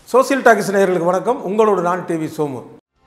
social talkies நேயர்களுக்கு வணக்கம் உங்களோட நான் டிவி சோமு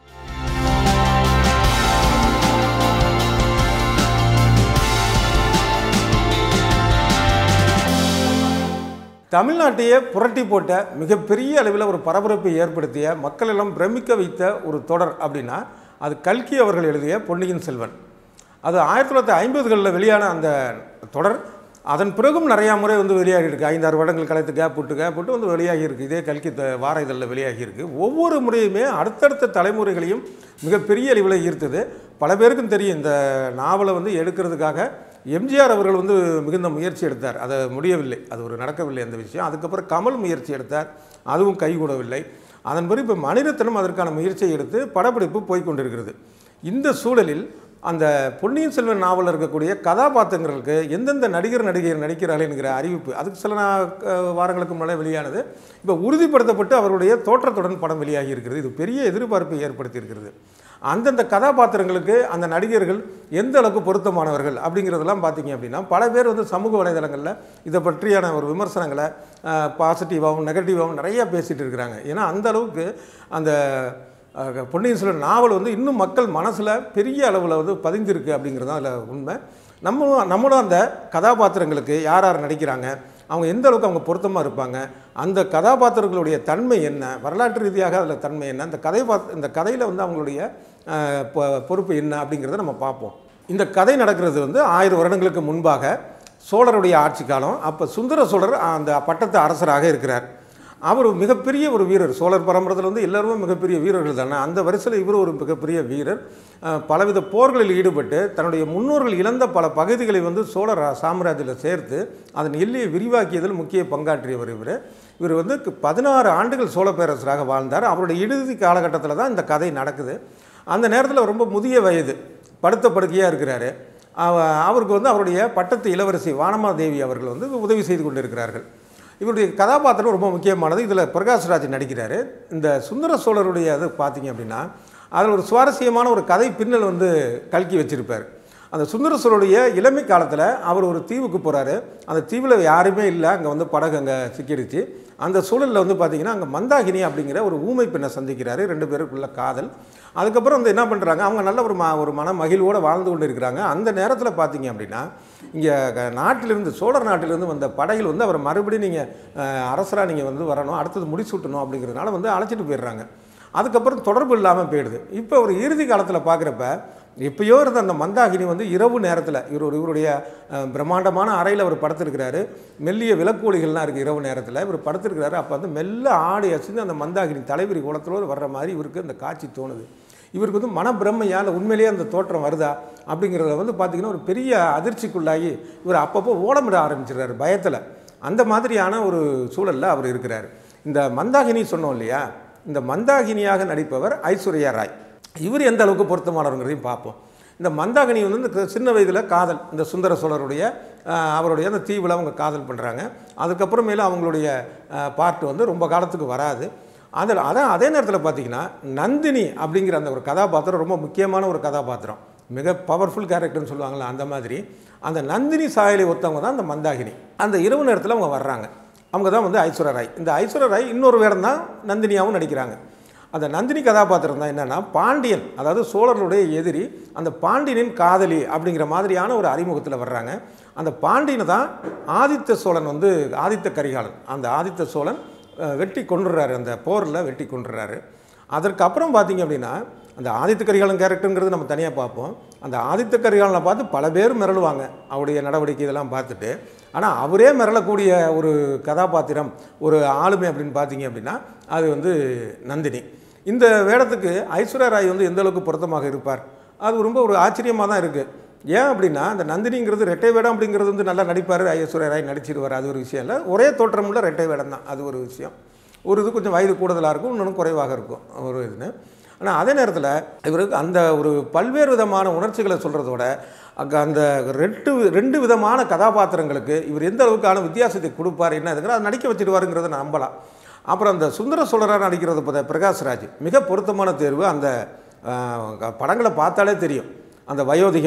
தமிழ்நாட்டையே புரட்டி போட்ட மிகப்பெரிய அளவில் ஒரு பரபரப்பை ஏற்படுத்திய மக்களெல்லாம் பிரமிக்க வைத்த ஒரு தொடர் அப்படின்னா அது கல்கி அவர்கள் எழுதிய பொன்னியின் செல்வன் அது ஆயிரத்தி தொள்ளாயிரத்தி ஐம்பதுகளில் வெளியான அந்த தொடர் அதன் பிறகும் நிறையா முறை வந்து வெளியாகி இருக்கு ஐந்தாறு வருடங்கள் கலைத்து கேப் விட்டு கேப் விட்டு வந்து வெளியாகி இருக்கு இதே கல்கி த- வார இதழில் வெளியாகி இருக்கு ஒவ்வொரு முறையுமே அடுத்தடுத்த தலைமுறைகளையும் மிகப்பெரிய அளவில் ஈர்த்தது பல பேருக்கும் தெரியும் இந்த நாவலை வந்து எடுக்கிறதுக்காக எம்ஜிஆர் அவர்கள் வந்து மிகுந்த முயற்சி எடுத்தார் அது முடியவில்லை அது ஒரு நடக்கவில்லை அந்த விஷயம் அதுக்கப்புறம் கமல் முயற்சி எடுத்தார் அதுவும் கைகூடவில்லை அதன் பிறகு இப்போ மணிரத்னம் அதற்கான முயற்சியை எடுத்து படப்பிடிப்பு போய்க் கொண்டிருக்கிறது இந்த சூழலில் அந்த பொன்னியின் செல்வன் நாவலில் இருக்கக்கூடிய கதாபாத்திரங்களுக்கு எந்தெந்த நடிகர் நடிகையர் நடிக்கிறார்கள் என்கிற அறிவிப்பு அதுக்கு சில நா- அஹ் வாரங்களுக்கு முன்னாடி வெளியானது இப்போ உறுதிப்படுத்தப்பட்டு அவருடைய தோற்றத்துடன் படம் வெளியாகி இருக்கிறது இது பெரிய எதிர்பார்ப்பை ஏற்படுத்தி இருக்கிறது அந்தந்த கதாபாத்திரங்களுக்கு அந்த நடிகர்கள் எந்த அளவுக்கு பொருத்தமானவர்கள் அப்படிங்கிறதெல்லாம் பார்த்தீங்க அப்படின்னா பல பேர் வந்து சமூக வலைதளங்களில் இதை பற்றியான ஒரு விமர்சனங்களை பாசிட்டிவாகவும் நெகட்டிவாகவும் நிறைய பேசிகிட்டு இருக்கிறாங்க ஏன்னா அந்த அளவுக்கு அந்த அஹ், பொன்னியின் செல்வன் நாவல் வந்து இன்னும் மக்கள் மனசில் பெரிய அளவில் வந்து பதிஞ்சிருக்கு அப்படிங்கிறது தான் அதில் உண்மை நம்மளும் நம்மளும் அந்த கதாபாத்திரங்களுக்கு யார் யார் நடிக்கிறாங்க அவங்க எந்த அளவுக்கு அவங்க பொருத்தமாக இருப்பாங்க அந்த கதாபாத்திரங்களுடைய தன்மை என்ன வரலாற்று ரீதியாக அதில் தன்மை என்ன இந்த கதை பாத் இந்த கதையில் வந்து அவங்களுடைய அஹ், பொ- பொறுப்பு என்ன அப்படிங்கிறத நம்ம பார்ப்போம் இந்த கதை நடக்கிறது வந்து ஆயிரம் வருடங்களுக்கு முன்பாக சோழருடைய ஆட்சி காலம் அப்போ சுந்தர சோழர் அந்த பட்டத்து அரசராக இருக்கிறார் அவர் மிகப்பெரிய ஒரு வீரர் சோழர் பரம்பரத்தில் வந்து எல்லாருமே மிகப்பெரிய வீரர்கள் தானே அந்த வரிசையில் இவர் ஒரு மிகப்பெரிய வீரர் அஹ், பலவித போர்களில் ஈடுபட்டு தன்னுடைய முன்னோர்கள் இழந்த பல பகுதிகளை வந்து சோழ ரா- சாம்ராஜ்யத்தில் சேர்த்து அதன் எல்லையை விரிவாக்கியதில் முக்கிய பங்காற்றியவர் இவர் இவர் வந்து கு- பதினாறு ஆண்டுகள் சோழ பேரரசராக வாழ்ந்தார் அவருடைய இறுதி காலகட்டத்தில் தான் இந்த கதை நடக்குது அந்த நேரத்தில் ரொம்ப முதிய வயது படுத்த படுக்கையாக இருக்கிறாரு அவ- அவருக்கு வந்து அவருடைய பட்டத்து இளவரசி வானமாதேவி அவர்கள் வந்து உதவி செய்து கொண்டிருக்கிறார்கள் இவருடைய கதாபாத்திரம் ரொம்ப முக்கியமானது இதில் பிரகாஷ்ராஜ் நடிக்கிறாரு இந்த சுந்தர சோழருடைய அது பார்த்தீங்க அப்படின்னா அதில் ஒரு சுவாரஸ்யமான ஒரு கதை பின்னல் வந்து கல்கி வச்சிருப்பார் அந்த சுந்தர சோழருடைய இளமை காலத்தில் அவர் ஒரு தீவுக்கு போகிறாரு அந்த தீவில் யாருமே இல்லை அங்கே வந்து படகு அங்கே சிக்கிடுச்சு அந்த சூழலில் வந்து பார்த்தீங்கன்னா அங்கே மந்தாகினி அப்படிங்கிற ஒரு ஊமை பெண்ணை சந்திக்கிறாரு ரெண்டு பேருக்குள்ள காதல் அதுக்கப்புறம் வந்து என்ன பண்ணுறாங்க அவங்க நல்ல ஒரு ம ஒரு மன மகிழ்வோடு வாழ்ந்து கொண்டு இருக்கிறாங்க அந்த நேரத்தில் பார்த்தீங்க அப்படின்னா இங்கே நாட்டிலிருந்து சோழர் நாட்டிலிருந்து வந்த படையில் வந்து அவர் மறுபடியும் நீங்கள் அரசராக நீங்கள் வந்து வரணும் அடுத்தது முடிசூட்டணும் அப்படிங்கிறதுனால வந்து அழைச்சிட்டு போயிடுறாங்க அதுக்கப்புறம் தொடர்பு இல்லாமல் போயிடுது இப்போ ஒரு இறுதி காலத்தில் பார்க்குறப்ப எப்பயோ இருந்த அந்த மந்தாகினி வந்து இரவு நேரத்தில் இவர் ஒரு இவருடைய அஹ், பிரம்மாண்டமான அறையில் அவர் படுத்திருக்கிறாரு மெல்லிய விளக்கோலிகள்லாம் இருக்குது இரவு நேரத்தில் இவர் படுத்திருக்கிறாரு அப்போ வந்து மெல்ல ஆடி அசைந்து அந்த மந்தாகினி தலைவிரி குளத்தோடு வர்ற மாதிரி இவருக்கு அந்த காட்சி தோணுது இவருக்கு வந்து மனப்பிரமையா இல்லை உண்மையிலேயே அந்த தோற்றம் வருதா அப்படிங்கிறத வந்து பார்த்திங்கன்னா ஒரு பெரிய அதிர்ச்சிக்குள்ளாகி இவர் அப்பப்போ ஓடமிட ஆரம்பிச்சிடுறாரு பயத்தில் அந்த மாதிரியான ஒரு சூழலில் அவர் இருக்கிறார் இந்த மந்தாகினி சொன்னோம் இல்லையா இந்த மந்தாகினியாக நடிப்பவர் ஐஸ்வர்யா ராய் இவர் எந்த அளவுக்கு பொருத்தமானவங்கிறதையும் பார்ப்போம் இந்த மந்தாகினி வந்து இந்த க- சின்ன வயதில் காதல் இந்த சுந்தர சோழருடைய ஆஹ், அவருடைய அந்த தீவில் அவங்க காதல் பண்ணுறாங்க அதுக்கப்புறமேல அவங்களுடைய பாட்டு வந்து ரொம்ப காலத்துக்கு வராது அதில் அதான் அதே நேரத்தில் பார்த்தீங்கன்னா நந்தினி அப்படிங்கிற அந்த ஒரு கதாபாத்திரம் ரொம்ப முக்கியமான ஒரு கதாபாத்திரம் மிக பவர்ஃபுல் கேரக்டர்னு சொல்லுவாங்கள்ல அந்த மாதிரி அந்த நந்தினி சாயலை ஒத்தவங்க தான் அந்த மந்தாகினி அந்த இரவு நேரத்தில் அவங்க வர்றாங்க அவங்க தான் வந்து ஐஸ்வர்யா ராய் இந்த ஐஸ்வர்யா ராய் இன்னொரு வேடம் தான் நந்தினியாகவும் நடிக்கிறாங்க அந்த நந்தினி கதாபாத்திரம் தான் என்னென்னா பாண்டியன் அதாவது சோழர்களுடைய எதிரி அந்த பாண்டியனின் காதலி அப்படிங்கிற மாதிரியான ஒரு அறிமுகத்தில் வர்றாங்க அந்த பாண்டியனை தான் ஆதித்த சோழன் வந்து ஆதித்த கரிகாலன் அந்த ஆதித்த சோழன் அஹ், வெட்டி கொண்டுறாரு அந்த போரில் வெட்டி கொண்டுறாரு அதற்கப்புறம் பார்த்தீங்க அப்படின்னா அந்த ஆதித்த கரிகாலன் கேரக்டருங்கிறது நம்ம தனியாக பார்ப்போம் அந்த ஆதித்த கரிகாலனை பார்த்து பல பேர் மிரளுவாங்க அவருடைய நடவடிக்கை இதெல்லாம் பார்த்துட்டு ஆனால் அவரே மிரளக்கூடிய ஒரு கதாபாத்திரம் ஒரு ஆளுமை அப்படின்னு பார்த்தீங்க அப்படின்னா அது வந்து நந்தினி இந்த வேடத்துக்கு ஐஸ்வர்யா ராய் வந்து எந்த அளவுக்கு பொருத்தமாக இருப்பார் அது ரொம்ப ஒரு ஆச்சரியமாக தான் இருக்குது ஏன் அப்படின்னா அந்த நந்தினிங்கிறது ரெட்டை வேடம் அப்படிங்கிறது வந்து நல்லா நடிப்பார் ஐஸ்வர்யா ராய் நடிச்சிருவார் அது ஒரு விஷயம் இல்லை ஒரே தோற்றமுள்ள ரெட்டை வேடம் தான் அது ஒரு விஷயம் ஒரு இது கொஞ்சம் வயது கூடுதலாக இருக்கும் இன்னொன்று குறைவாக இருக்கும் ஒரு இதுன்னு ஆனால் அதே நேரத்தில் இவருக்கு அந்த ஒரு பல்வேறு விதமான உணர்ச்சிகளை சொல்கிறதோட அங்கே அந்த ரெண்டு ரெண்டு விதமான கதாபாத்திரங்களுக்கு இவர் எந்த அளவுக்கான வித்தியாசத்தை கொடுப்பார் என்ன இதுங்கிற அதை நடிக்க வச்சிடுவாருங்கிறத நம்பலாம் அப்புறம் அந்த சுந்தர சோழராக நடிக்கிறது பார்த்த பிரகாஷ்ராஜ் மிக பொருத்தமான தேர்வு அந்த ஆஹ், படங்களை பார்த்தாலே தெரியும் அந்த வயோதிகம்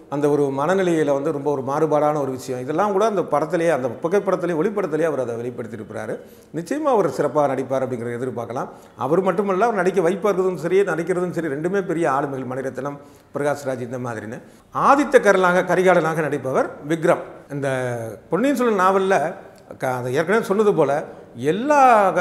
அந்த ஒரு மனநிலையில் வந்து ரொம்ப ஒரு மாறுபாடான ஒரு விஷயம் இதெல்லாம் கூட அந்த படத்திலேயே அந்த புகைப்படத்திலேயே ஒளிப்படத்திலேயே அவர் அதை வெளிப்படுத்தியிருக்கிறாரு நிச்சயமாக அவர் சிறப்பாக நடிப்பார் அப்படிங்கிறத எதிர்பார்க்கலாம் அவர் மட்டுமல்ல அவர் நடிக்க வைப்பதும் சரி நடிக்கிறதும் சரி ரெண்டுமே பெரிய ஆளுமைகள் மணிரத்னம் பிரகாஷ்ராஜ் இந்த மாதிரின்னு ஆதித்த கரலாக கரிகாலனாக நடிப்பவர் விக்ரம் இந்த பொன்னியின் செல்வன் நாவலில் க அதை ஏற்கனவே சொன்னது போல் எல்லா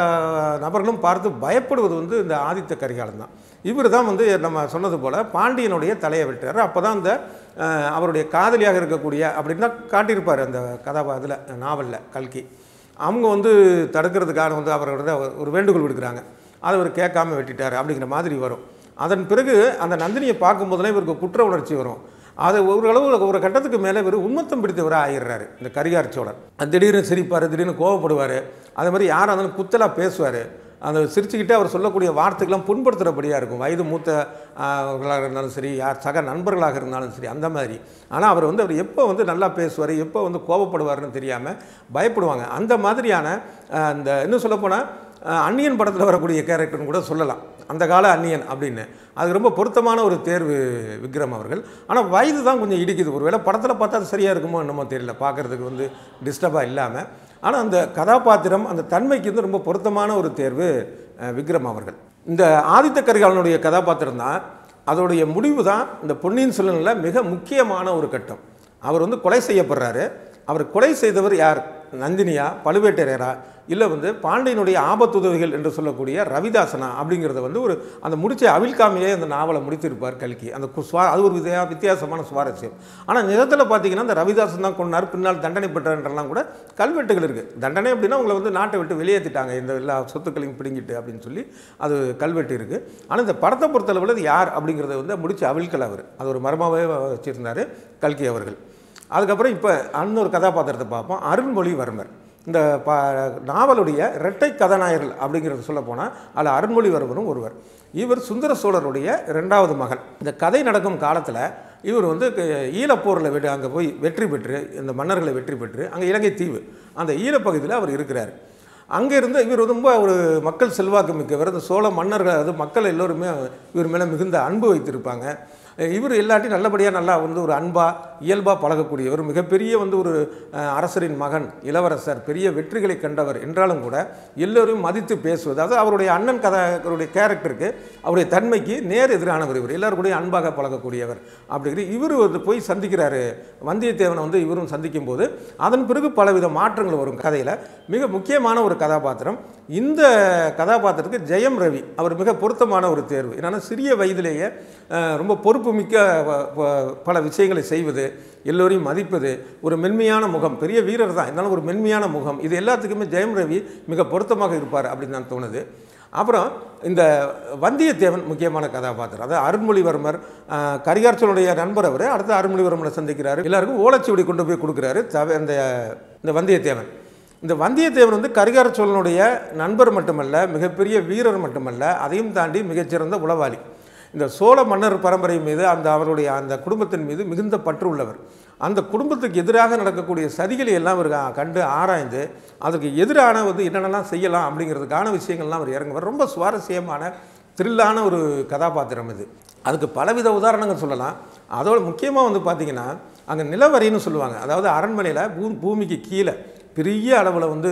க- நபர்களும் பார்த்து பயப்படுவது வந்து இந்த ஆதித்த கரிகாலன் தான் இவர் தான் வந்து நம்ம சொன்னது போல் பாண்டியனுடைய தலையை வெட்டுறாரு அப்போ தான் அந்த அஹ், அவருடைய காதலியாக இருக்கக்கூடிய அப்படின்னு தான் காட்டியிருப்பார் அந்த கதாபா இதில் நாவலில் கல்கி அவங்க வந்து தடுக்கிறதுக்காக வந்து அவரோட ஒரு வேண்டுகோள் விடுக்கிறாங்க அதை அவர் கேட்காம வெட்டிட்டார் அப்படிங்கிற மாதிரி வரும் அதன் பிறகு அந்த நந்தினியை பார்க்கும்போதெல்லாம் இவருக்கு குற்ற உணர்ச்சி வரும் அது ஓரளவு ஒரு கட்டத்துக்கு மேலே இவர் உண்மத்தம் பிடித்தவராக ஆயிடுறாரு இந்த கரிகார் சோழர் அது திடீர்னு சிரிப்பார் திடீர்னு கோவப்படுவார் அதே மாதிரி யாராக இருந்தாலும் குத்தலாக பேசுவார் அந்த சிரிச்சுக்கிட்டே அவர் சொல்லக்கூடிய வார்த்தைகள்லாம் புண்படுத்துகிறபடியாக இருக்கும் வயது மூத்த அவர்களாக இருந்தாலும் சரி யார் சக நண்பர்களாக இருந்தாலும் சரி அந்த மாதிரி ஆனால் அவர் வந்து அவர் எப்போ வந்து நல்லா பேசுவார் எப்போ வந்து கோபப்படுவார்னு தெரியாமல் பயப்படுவாங்க அந்த மாதிரியான அஹ், அந்த இன்னும் சொல்லப்போனால் அஹ், அந்நியன் படத்தில் வரக்கூடிய கேரக்டர்னு கூட சொல்லலாம் அந்த கால அந்நியன் அப்படின்னு அது ரொம்ப பொருத்தமான ஒரு தேர்வு விக்ரம் அவர்கள் ஆனால் வயது தான் கொஞ்சம் இடிக்குது ஒருவேளை படத்தில் பார்த்தா அது சரியாக இருக்குமோ என்னமோ தெரியல பார்க்குறதுக்கு வந்து டிஸ்டர்பாக இல்லாமல் ஆனால் அந்த கதாபாத்திரம் அந்த தன்மைக்கு வந்து ரொம்ப பொருத்தமான ஒரு தேர்வு அஹ், விக்ரம் அவர்கள் இந்த ஆதித்த கரிகாலனுடைய கதாபாத்திரம் தான் அதோடைய முடிவு தான் இந்த பொன்னியின் செல்வனில் மிக முக்கியமான ஒரு கட்டம் அவர் வந்து கொலை செய்யப்படுறாரு அவர் கொலை செய்தவர் யார் நந்தினியா பழுவேட்டரையரா இல்லை வந்து பாண்டியனுடைய ஆபத்துதவிகள் என்று சொல்லக்கூடிய ரவிதாசனா அப்படிங்கிறத வந்து ஒரு அந்த முடிச்ச அவிழ்காமையே அந்த நாவலை முடித்திருப்பார் கல்கி அந்த கு- சுவா அது ஒரு வித்தியா வித்தியாசமான சுவாரஸ்யம் ஆனால் நிஜத்தில் பார்த்தீங்கன்னா அந்த ரவிதாசன் தான் கொண்டார் பின்னால் தண்டனை பெற்றார்ன்றலாம் கூட கல்வெட்டுகள் இருக்குது தண்டனை அப்படின்னா உங்களை வந்து நாட்டை விட்டு வெளியேற்றிட்டாங்க இந்த எல்லா சொத்துக்களையும் பிடுங்கிட்டு அப்படின்னு சொல்லி அது கல்வெட்டு இருக்குது ஆனால் இந்த படத்தை பொறுத்தளவில் இது யார் அப்படிங்கிறத வந்து முடிச்சு அவிழ்க்கல அவர் அது ஒரு மர்மாவே வச்சுருந்தார் கல்கி அவர்கள் அதுக்கப்புறம் இப்போ இன்னொரு கதாபாத்திரத்தை பார்ப்போம் அருண்மொழிவர்மர் இந்த ப நாவலுடைய இரட்டை கதாநாயகர்கள் அப்படிங்கிறத சொல்ல போனால் அதில் அருண்மொழிவர்மரும் ஒருவர் இவர் சுந்தர சோழருடைய ரெண்டாவது மகன் இந்த கதை நடக்கும் காலத்தில் இவர் வந்து க- ஈழப்போரில் வெற்றி அங்கே போய் வெற்றி பெற்று இந்த மன்னர்களை வெற்றி பெற்று அங்கே இலங்கை தீவு அந்த ஈழப்பகுதியில் அவர் இருக்கிறார் அங்கே இருந்து இவர் ரொம்ப ஒரு மக்கள் செல்வாக்கு மிக்கவர் இந்த சோழ மன்னர்கள் அது மக்கள் எல்லோருமே இவர் மேலே மிகுந்த அன்பு வைத்திருப்பாங்க இவர் எல்லாத்தையும் நல்லபடியாக நல்லா வந்து ஒரு அன்பாக இயல்பாக பழகக்கூடியவர் மிகப்பெரிய வந்து ஒரு அஹ், அரசரின் மகன் இளவரசர் பெரிய வெற்றிகளை கண்டவர் என்றாலும் கூட எல்லோரையும் மதித்து பேசுவது அதாவது அவருடைய அண்ணன் கதை அவருடைய கேரக்டருக்கு அவருடைய தன்மைக்கு நேர் எதிரானவர் இவர் எல்லாரும் கூடயும் அன்பாக பழகக்கூடியவர் அப்படிங்கிற இவர் வந்து போய் சந்திக்கிறாரு வந்தியத்தேவனை வந்து இவரும் சந்திக்கும் போது அதன் பிறகு பலவித மாற்றங்கள் வரும் கதையில் மிக முக்கியமான ஒரு கதாபாத்திரம் இந்த கதாபாத்திரத்துக்கு ஜெயம் ரவி அவர் மிக பொருத்தமான ஒரு தேர்வு என்னன்னா சிறிய வயதிலேயே அஹ், ரொம்ப பொறுப்புமிக்க வ- வ- பல விஷயங்களை செய்வது எல்லோரையும் மதிப்பது ஒரு மென்மையான முகம் பெரிய வீரர் தான் இருந்தாலும் ஒரு மென்மையான முகம் இது எல்லாத்துக்குமே ஜெயம் ரவி மிக பொருத்தமாக இருப்பார் அப்படின்னு நான் தோணுது அப்புறம் இந்த வந்தியத்தேவன் முக்கியமான கதாபாத்திரம் அதாவது அருண்மொழிவர்மர் அஹ், கரிகார்ச்சனுடைய நண்பர் அவர் அடுத்து அருண்மொழிவர்மரை சந்திக்கிறாரு எல்லாருக்கும் ஓலைச்சுவடி கொண்டு போய் கொடுக்குறாரு தவ இந்த இந்த வந்தியத்தேவன் இந்த வந்தியத்தேவன் வந்து கரிகார சோழனுடைய நண்பர் மட்டுமல்ல மிகப்பெரிய வீரர் மட்டுமல்ல அதையும் தாண்டி மிகச்சிறந்த உளவாளி இந்த சோழ மன்னர் பரம்பரை மீது அந்த அவருடைய அந்த குடும்பத்தின் மீது மிகுந்த பற்று உள்ளவர் அந்த குடும்பத்துக்கு எதிராக நடக்கக்கூடிய சதிகளை எல்லாம் அவர் கா- கண்டு ஆராய்ந்து அதுக்கு எதிரான வந்து என்னென்னலாம் செய்யலாம் அப்படிங்கிறதுக்கான விஷயங்கள்லாம் அவர் இறங்குவார் ரொம்ப சுவாரஸ்யமான த்ரில்லான ஒரு கதாபாத்திரம் இது அதுக்கு பலவித உதாரணங்கள் சொல்லலாம் அதோட முக்கியமாக வந்து பார்த்திங்கன்னா அங்கே நிலவரைன்னு சொல்லுவாங்க அதாவது அரண்மனையில் பூ பூமிக்கு கீழே பெரிய அளவில் வந்து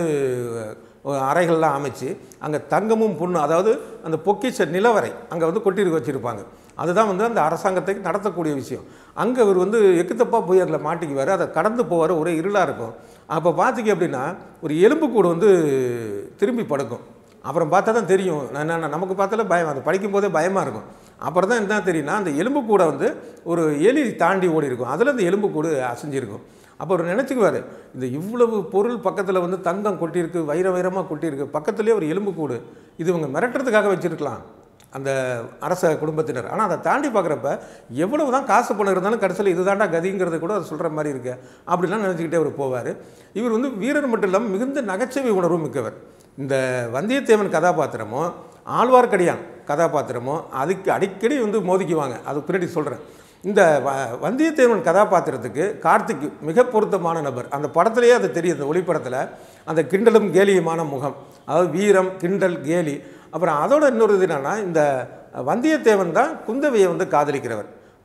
அஹ், அறைகள்லாம் அமைச்சு அங்கே தங்கமும் பொண்ணு அதாவது அந்த பொக்கிஷ நிலவரை அங்கே வந்து கொட்டிருக்க வச்சுருப்பாங்க அதுதான் வந்து அந்த அரசாங்கத்தை நடத்தக்கூடிய விஷயம் அங்கே அவர் வந்து எக்குத்தப்பா போய் அதில் மாட்டிக்குவார் அதை கடந்து போவார் ஒரே இருளாக இருக்கும் அப்போ பார்த்திங்க அப்படின்னா ஒரு எலும்புக்கூடு வந்து திரும்பி படுக்கும் அப்புறம் பார்த்தா தான் தெரியும் நான் என்ன நமக்கு பார்த்தாலே பயம் அது படிக்கும்போதே பயமாக இருக்கும் அப்புறம் தான் என்ன தெரியும்னா அந்த எலும்புக்கூடை வந்து ஒரு எலி தாண்டி ஓடி இருக்கும் அதில் அந்த எலும்புக்கூடு அசைஞ்சிருக்கும் அப்போ அவர் நினச்சிக்குவார் இந்த இவ்வளவு பொருள் பக்கத்தில் வந்து தங்கம் கொட்டியிருக்கு வைர வைரமாக கொட்டியிருக்கு பக்கத்துலேயே ஒரு எலும்புக்கூடு இது இவங்க மிரட்டுறதுக்காக வச்சுருக்கலாம் அந்த அரச குடும்பத்தினர் ஆனால் அதை தாண்டி பார்க்குறப்ப எவ்வளவு தான் காசு பணம் இருந்தாலும் கடைசியில் இதுதான்டா கதிங்கிறது கூட அது சொல்கிற மாதிரி இருக்கு அப்படிலாம் நினச்சிக்கிட்டே அவர் போவார் இவர் வந்து வீரர் மட்டும் இல்லாமல் மிகுந்த நகைச்சுவை உணர்வு மிக்கவர் இந்த வந்தியத்தேவன் கதாபாத்திரமும் ஆழ்வார்க்கடியான் கதாபாத்திரமும் அதுக்கு அடிக்கடி வந்து மோதிக்குவாங்க அது பின்னாடி சொல்கிறேன் இந்த வ வந்தியத்தேவன் கதாபாத்திரத்துக்கு கார்த்திக் மிக பொருத்தமான நபர் அந்த படத்துலேயே அது தெரியுது அந்த ஒளிப்படத்தில் அந்த கிண்டலும் கேலியுமான முகம் அதாவது வீரம் கிண்டல் கேலி அப்புறம் அதோட இன்னொரு இது என்னென்னா இந்த வந்தியத்தேவன் தான் குந்தவையை வந்து காதலிக்கிறவர்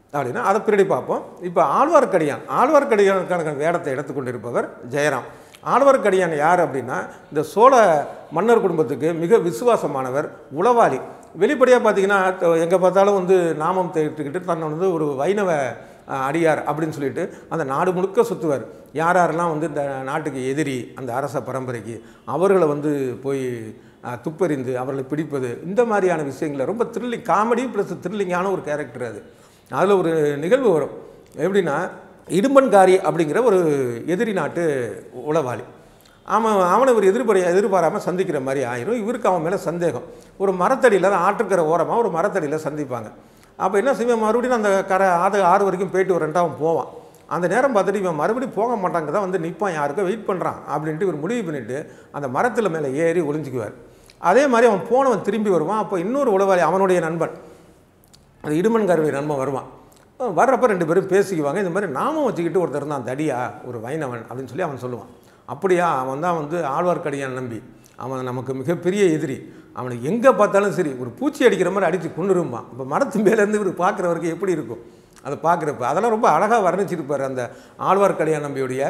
அப்படின்னா அதை பின்னாடி பார்ப்போம் இப்போ ஆழ்வார்க்கடியான் ஆழ்வார்க்கடியானுக்கான வேடத்தை எடுத்துக்கொண்டிருப்பவர் ஜெயராம் ஆழ்வார்க்கடியான் யார் அப்படின்னா இந்த சோழ மன்னர் குடும்பத்துக்கு மிக விசுவாசமானவர் உளவாளி வெளிப்படையாக பார்த்தீங்கன்னா எங்கே பார்த்தாலும் வந்து நாமம் தேட்டுக்கிட்டு தன்னை வந்து ஒரு வைணவ அஹ், அடியார் அப்படின்னு சொல்லிட்டு அந்த நாடு முழுக்க சுற்றுவார் யார் யாரெல்லாம் வந்து இந்த நாட்டுக்கு எதிரி அந்த அரச பரம்பரைக்கு அவர்களை வந்து போய் அஹ், துப்பறிந்து அவர்களை பிடிப்பது இந்த மாதிரியான விஷயங்களை ரொம்ப த்ரில்லிங் காமெடி ப்ளஸ் த்ரில்லிங்கான ஒரு கேரக்டர் அது அதில் ஒரு நிகழ்வு வரும் எப்படின்னா இடும்பன்காரி அப்படிங்கிற ஒரு எதிரி நாட்டு உளவாளி அவன் அவனை ஒரு எதிர்பாரி எதிர்பாராமல் சந்திக்கிற மாதிரி ஆயிரும் இவருக்கு அவன் மேலே சந்தேகம் ஒரு மரத்தடியில் ஆற்றுக்கிற ஓரமாக ஒரு மரத்தடியில் சந்திப்பாங்க அப்போ என்ன செய்வான் மறுபடியும் அந்த கரை ஆறு ஆறு வரைக்கும் போயிட்டு வரேன்ட்டு அவன் போவான் அந்த நேரம் பார்த்துட்டு இவன் மறுபடியும் போக மாட்டாங்க தான் வந்து நிற்பான் யாருக்கோ வெயிட் பண்ணுறான் அப்படின்ட்டு இவர் முடிவு பண்ணிவிட்டு அந்த மரத்தில் மேலே ஏறி ஒளிஞ்சிக்குவார் அதே மாதிரி அவன் போனவன் திரும்பி வருவான் அப்போ இன்னொரு உளவாளி அவனுடைய நண்பன் அந்த இடுமன்காரருடைய நண்பன் வருவான் அஹ் வர்றப்ப ரெண்டு பேரும் பேசிக்குவாங்க இந்த மாதிரி நாமம் வச்சுக்கிட்டு ஒருத்தர் தான் தடியா ஒரு வைணவன் அப்படின்னு சொல்லி அவன் சொல்லுவான் அப்படியா அவன் தான் வந்து ஆழ்வார்க்கடியான் நம்பி அவன் நமக்கு மிகப்பெரிய எதிரி அவனை எங்கே பார்த்தாலும் சரி ஒரு பூச்சி அடிக்கிற மாதிரி அடித்து கொண்டுரும்பான் இப்போ மரத்து மேலேருந்து இவர் பார்க்குறவருக்கு எப்படி இருக்கும் அதை பார்க்குறப்ப அதெல்லாம் ரொம்ப அழகாக வர்ணிச்சிருப்பார் அந்த ஆழ்வார்க்கடியான் நம்பியுடைய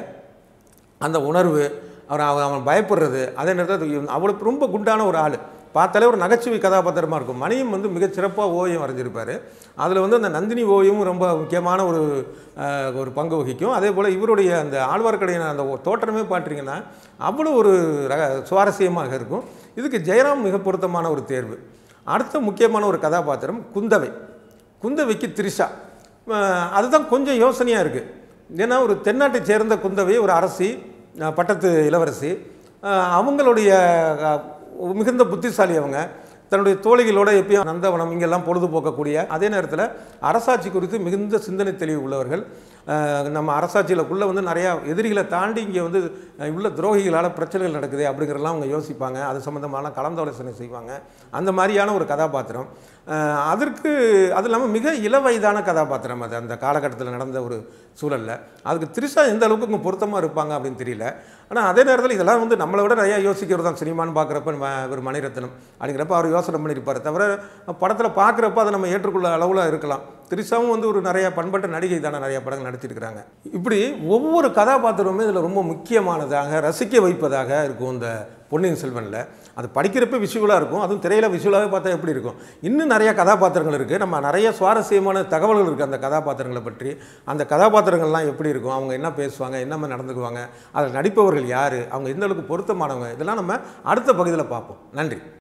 அந்த உணர்வு அவன் அவன் அவன் பயப்படுறது அதே நேரத்தில் அவ்வளோ ரொம்ப குண்டான ஒரு ஆள் பார்த்தாலே ஒரு நகைச்சுவை கதாபாத்திரமாக இருக்கும் மணியும் வந்து மிகச் சிறப்பாக ஓவியம் வரைஞ்சிருப்பார் அதில் வந்து அந்த நந்தினி ஓவியமும் ரொம்ப முக்கியமான ஒரு அஹ், ஒரு பங்கு வகிக்கும் அதே போல் இவருடைய அந்த ஆழ்வார்க்கடியான அந்த ஒ- தோற்றமே பார்த்தீங்கன்னா அவ்வளோ ஒரு ரக சுவாரஸ்யமாக இருக்கும் இதுக்கு ஜெயராம் மிக பொருத்தமான ஒரு தேர்வு அடுத்த முக்கியமான ஒரு கதாபாத்திரம் குந்தவை குந்தவைக்கு திரிஷா அஹ், அதுதான் கொஞ்சம் யோசனையாக இருக்குது ஏன்னா ஒரு தென்னாட்டை சேர்ந்த குந்தவை ஒரு அரசி அஹ், பட்டத்து இளவரசி அஹ், அவங்களுடைய அஹ், மிகுந்த புத்திசாலி அவங்க தன்னுடைய தோழிகளோட எப்பயும் நந்தவனம் இங்கெல்லாம் பொழுதுபோக்கக்கூடிய அதே நேரத்தில் அரசாட்சி குறித்து மிகுந்த சிந்தனை தெளிவு உள்ளவர்கள் அஹ், நம்ம அரசாட்சியிலக்குள்ளே வந்து நிறையா எதிரிகளை தாண்டி இங்கே வந்து அஹ், உள்ள துரோகிகளால் பிரச்சனைகள் நடக்குது அப்படிங்கிறதெல்லாம் அவங்க யோசிப்பாங்க அது சம்மந்தமான கலந்தாலோசனை செய்வாங்க அந்த மாதிரியான ஒரு கதாபாத்திரம் அஹ், அதற்கு அது இல்லாமல் மிக இளவயதான கதாபாத்திரம் அது அந்த காலகட்டத்தில் நடந்த ஒரு சூழலில் அதுக்கு திரிஷா எந்த அளவுக்கு இங்கே பொருத்தமாக இருப்பாங்க அப்படின்னு தெரியல ஆனால் அதே நேரத்தில் இதெல்லாம் வந்து நம்மளை விட நிறையா யோசிக்கிறது தான் சினிமான்னு பார்க்குறப்ப நம்ம ஒரு மணிரத்னம் அப்படிங்கிறப்ப அவர் யோசனை பண்ணியிருப்பார் தவிர படத்தில் பார்க்குறப்ப அதை நம்ம ஏற்றுக்கொள்ள அளவில் இருக்கலாம் திரிஷாவும் வந்து ஒரு நிறைய பண்பட்ட நடிகை தானே நிறைய படங்கள் நடிச்சிருக்கிறாங்க இப்படி ஒவ்வொரு கதாபாத்திரமுமே இதில் ரொம்ப முக்கியமானதாக ரசிக்க வைப்பதாக இருக்கும் இந்த பொன்னியின் செல்வனில் அது படிக்கிறப்ப விஷுவலாக இருக்கும் அதுவும் திரையில் விஷுவலாகவே பார்த்தா எப்படி இருக்கும் இன்னும் நிறைய கதாபாத்திரங்கள் இருக்குது நம்ம நிறைய சுவாரஸ்யமான தகவல்கள் இருக்குது அந்த கதாபாத்திரங்களை பற்றி அந்த கதாபாத்திரங்கள்லாம் எப்படி இருக்கும் அவங்க என்ன பேசுவாங்க என்ன மாதிரி நடந்துக்குவாங்க அதில் நடிப்பவர்கள் யார் அவங்க எந்த அளவுக்கு பொருத்தமானவங்க இதெல்லாம் நம்ம அடுத்த பகுதியில் பார்ப்போம் நன்றி